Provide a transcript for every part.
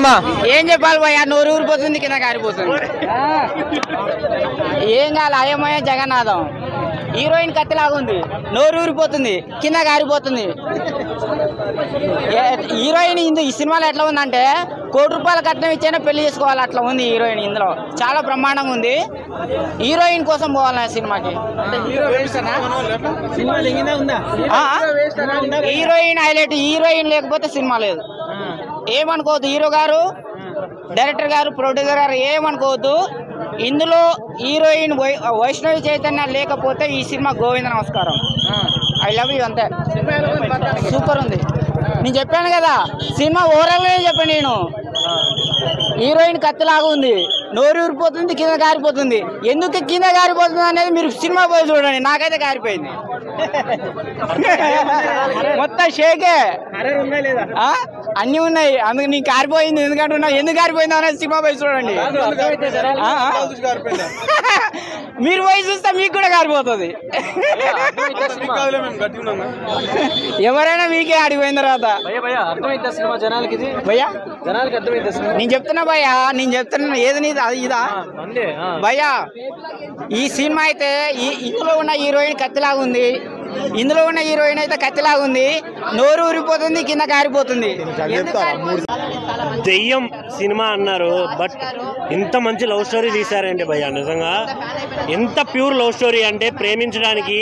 Cinema ఏం చెప్పాలి భయ్య నోరు ఊరిపోతుంది కింద కారిపోతుంది ఏం కాదు అయమయ జగన్నాథం హీరోయిన్ కత్తిలాగా ఉంది నోరు ఊరిపోతుంది కింద కారిపోతుంది ఏ- హీరోయిన్ ఇందు ఈ సినిమాలో ఎట్లా ఉందంటే కోటి రూపాయల కట్నం ఇచ్చైనా పెళ్లి చేసుకోవాలి అట్లా ఉంది హీరోయిన్ ఇందులో చాలా బ్రహ్మాండంగా ఉంది హీరోయిన్ కోసం పోవాలి ఆ సినిమాకి ఆ? హీరోయిన్ హైలైట్ హీరోయిన్ లేకపోతే సినిమా లేదు ఏమనుకోవద్దు హీరో గారు డైరెక్టర్ గారు ప్రొడ్యూసర్ గారు ఏమనుకోవద్దు ఇందులో హీరోయిన్ వై- వైష్ణవి చైతన్య లేకపోతే ఈ సినిమా గోవింద నమస్కారం ఐ లవ్ యూ అంతే సూపర్ ఉంది నేను చెప్పాను కదా సినిమా ఓవరాల్ గా చెప్పాను నేను హీరోయిన్ కత్తిలాగా ఉంది నోరు ఊరిపోతుంది కింద కారిపోతుంది ఎందుకు కింద కారిపోతుంది అనేది మీరు సినిమా పోయి చూడండి నాకైతే కారిపోయింది మొత్తం షేకే ఆ? అన్నీ ఉన్నాయి అందుకు నీకు కారిపోయింది ఎందుకంటే ఉన్నావు ఎందుకు కారిపోయింది అనేది సినిమా పోయి చూడండి ఆ, ఆ. మీరు పోయి చూస్తే మీకు కూడా కారిపోతుంది ఎవరైనా మీకే ఆడిపోయిన తర్వాత భయ్యా భయ్యా అర్థమైతే సినిమా జనాలకి ఇది భయ్యా జనాలకి అర్థమైతే సినిమా నేను చెప్తున్నా భయ్యా నేను చెప్తున్నా ఏది నీది అది ఇదా అందే ఆ. భయ్యా ఈ సినిమా అయితే ఈ ఇందులో ఉన్న హీరోయిన్ కత్తిలాగా ఉంది ఇందులో ఉన్న హీరోయిన్ అయితే కత్తిలాగా ఉంది నోరు ఊరిపోతుంది కింద కారిపోతుంది దెయ్యం సినిమా అన్నారు బట్ ఇంత మంచి లవ్ స్టోరీ తీశారండి భయ్య నిజంగా ఎంత ప్యూర్ లవ్ స్టోరీ అంటే ప్రేమించడానికి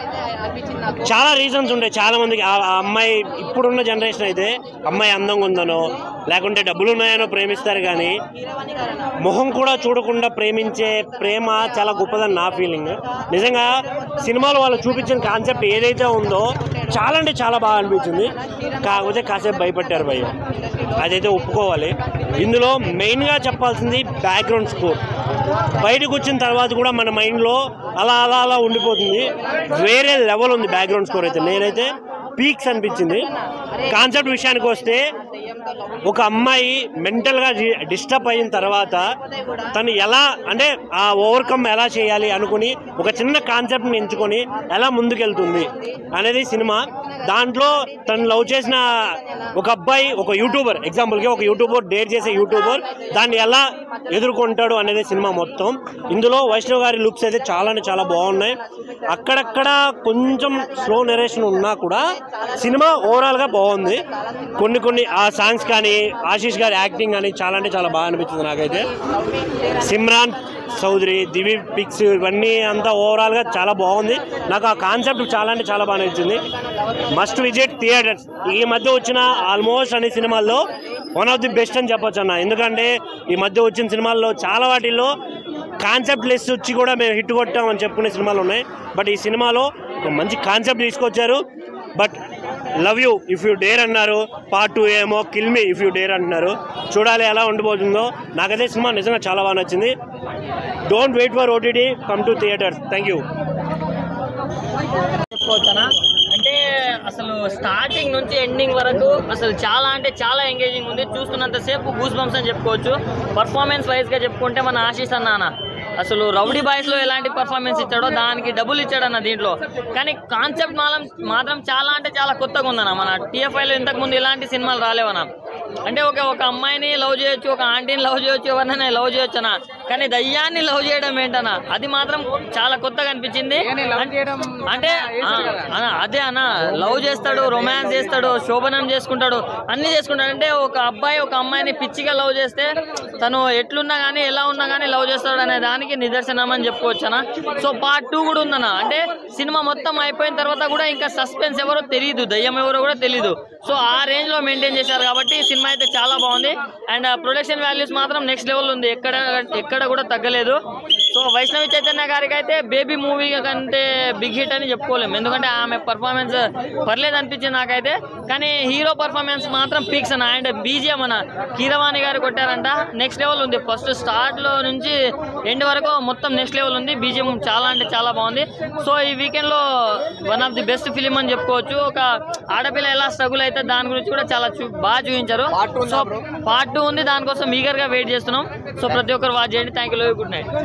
చాలా రీజన్స్ ఉంటాయి చాలా మందికి ఆ ఆ అమ్మాయి ఇప్పుడున్న జనరేషన్ అయితే అమ్మాయి అందంగా ఉందనో లేకుంటే డబ్బులు ఉన్నాయనో ప్రేమిస్తారు కానీ మొహం కూడా చూడకుండా ప్రేమించే ప్రేమ చాలా గొప్పదని నా ఫీలింగ్ నిజంగా సినిమాలో వాళ్ళు చూపించిన కాన్సెప్ట్ ఏదైతే ఉందో చాలా అంటే చాలా బాగా అనిపించింది కాకపోతే కాసేపు భయపెట్టారు భయ్య అదైతే ఒప్పుకోవాలి ఇందులో మెయిన్గా చెప్పాల్సింది బ్యాక్గ్రౌండ్ స్కోర్ బయటకు వచ్చిన తర్వాత కూడా మన మైండ్లో అలా అలా అలా ఉండిపోతుంది వేరే లెవెల్ ఉంది బ్యాక్గ్రౌండ్ స్కోర్ అయితే నేనైతే పీక్స్ అనిపించింది కాన్సెప్ట్ విషయానికి వస్తే ఒక అమ్మాయి మెంటల్గా డిస్టర్బ్ అయిన తర్వాత తను ఎలా అంటే ఆ ఓవర్కమ్ ఎలా చేయాలి అనుకుని ఒక చిన్న కాన్సెప్ట్ని ఎంచుకొని ఎలా ముందుకెళ్తుంది అనేది సినిమా దాంట్లో తను లవ్ చేసిన ఒక అబ్బాయి ఒక యూట్యూబర్ ఎగ్జాంపుల్కి ఒక యూట్యూబర్ డేట్ చేసే యూట్యూబర్ దాన్ని ఎలా ఎదుర్కొంటాడు అనేది సినిమా మొత్తం ఇందులో వైష్ణవ్ గారి లుక్స్ అయితే చాలా అంటే చాలా బాగున్నాయి అక్కడక్కడ కొంచెం స్లో నెరేషన్ ఉన్నా కూడా సినిమా ఓవరాల్గా బాగుంది కొన్ని కొన్ని ఆ సాంగ్స్ కానీ ఆశీష్ గారి యాక్టింగ్ కానీ చాలా అంటే చాలా బాగా అనిపించింది నాకైతే సిమ్రాన్ చౌదరి దివి పిక్స్ ఇవన్నీ అంతా ఓవరాల్గా చాలా బాగుంది నాకు ఆ కాన్సెప్ట్ చాలా అంటే చాలా బాగా నచ్చింది మస్ట్ విజిట్ థియేటర్స్ ఈ మధ్య వచ్చిన ఆల్మోస్ట్ అన్ని సినిమాల్లో వన్ ఆఫ్ ది బెస్ట్ అని చెప్పొచ్చు అన్న ఎందుకంటే ఈ మధ్య వచ్చిన సినిమాల్లో చాలా వాటిల్లో కాన్సెప్ట్ లెస్ వచ్చి కూడా మేము హిట్ కొట్టాం అని చెప్పుకునే సినిమాలు ఉన్నాయి బట్ ఈ సినిమాలో ఒక మంచి కాన్సెప్ట్ తీసుకొచ్చారు but love you if you dare అన్నారు పార్ట్ టూ ఏమో kill me if you dare అంటున్నారు చూడాలి ఎలా ఉండిపోతుందో నాకైతే సినిమా నిజంగా చాలా బాగా నచ్చింది don't wait for OTT come to theatres thank you చెప్పుకోవచ్చానా అంటే అసలు స్టార్టింగ్ నుంచి ఎండింగ్ వరకు అసలు చాలా అంటే చాలా ఎంగేజింగ్ ఉంది చూస్తున్నంత సేపు గూస్ బంప్స్ అని చెప్పుకోవచ్చు పర్ఫార్మెన్స్ వైజ్ గా చెప్పుకుంటే మన ఆశీస్ అన్నాన అసలు రౌడీ బాయ్స్ లో ఎలాంటి పర్ఫార్మెన్స్ ఇచ్చాడో దానికి డబుల్ ఇచ్చాడన్న దీంట్లో కానీ కాన్సెప్ట్ మాత్రం మాత్రం చాలా అంటే చాలా కొత్తగా ఉందన్న మన టీఎఫ్ఐలో ఇంతకు ముందు ఇలాంటి సినిమాలు రాలేవన్న అంటే ఒక ఒక అమ్మాయిని లవ్ చేయొచ్చు ఒక ఆంటీని లవ్ చేయొచ్చు ఎవరినైనా లవ్ చేయొచ్చు అన్న కానీ దయ్యాన్ని లవ్ చేయడం ఏంటన్న అది మాత్రం చాలా కొత్తగా అనిపించింది అంటే ఆ, అన్న, అదే అన్న లవ్ చేస్తాడు రొమాన్స్ చేస్తాడు శోభనం చేసుకుంటాడు అన్ని చేసుకుంటాడు అంటే ఒక అబ్బాయి ఒక అమ్మాయిని పిచ్చిగా లవ్ చేస్తే తను ఎట్లున్నా కానీ ఎలా ఉన్నా కానీ లవ్ చేస్తాడు అనే దానికి నిదర్శనం అని చెప్పుకోవచ్చు అన్న సో పార్ట్ టూ కూడా ఉందన్న అంటే సినిమా మొత్తం అయిపోయిన తర్వాత కూడా ఇంకా సస్పెన్స్ ఎవరో తెలియదు దయ్యం ఎవరో కూడా తెలియదు సో ఆ రేంజ్ లో మెయింటైన్ చేశారు కాబట్టి సినిమా అయితే చాలా బాగుంది అండ్ ప్రొడక్షన్ వాల్యూస్ మాత్రం నెక్స్ట్ లెవెల్ ఉంది ఎక్కడ ఎక్కడ కూడా తగ్గలేదు సో వైష్ణవి చైతన్య గారికి అయితే బేబీ మూవీ కంటే బిగ్ హిట్ అని చెప్పుకోలేము ఎందుకంటే ఆమె పర్ఫార్మెన్స్ పర్లేదు అనిపించింది నాకైతే కానీ హీరో పర్ఫార్మెన్స్ మాత్రం పీక్స్ అన్న అండ్ బీజిఎం అన్న కీరవాణి గారు కొట్టారంట నెక్స్ట్ లెవెల్ ఉంది ఫస్ట్ స్టార్ట్ లో నుంచి ఎండ్ వరకు మొత్తం నెక్స్ట్ లెవెల్ ఉంది బీజిఎం చాలా అంటే చాలా బాగుంది సో ఈ వీకెండ్ లో one of the best film అని చెప్పుకోవచ్చు ఒక ఆడపిల్ల ఎలా స్ట్రగుల్ అయితే దాని గురించి కూడా చాలా చూ- బాగా చూపించారు సో పార్ట్ టూ ఉంది దానికోసం ఈగర్ గా వెయిట్ చేస్తున్నాం సో ప్రతి ఒక్కరు వాచ్ చేయండి థ్యాంక్ యూ గుడ్ నైట్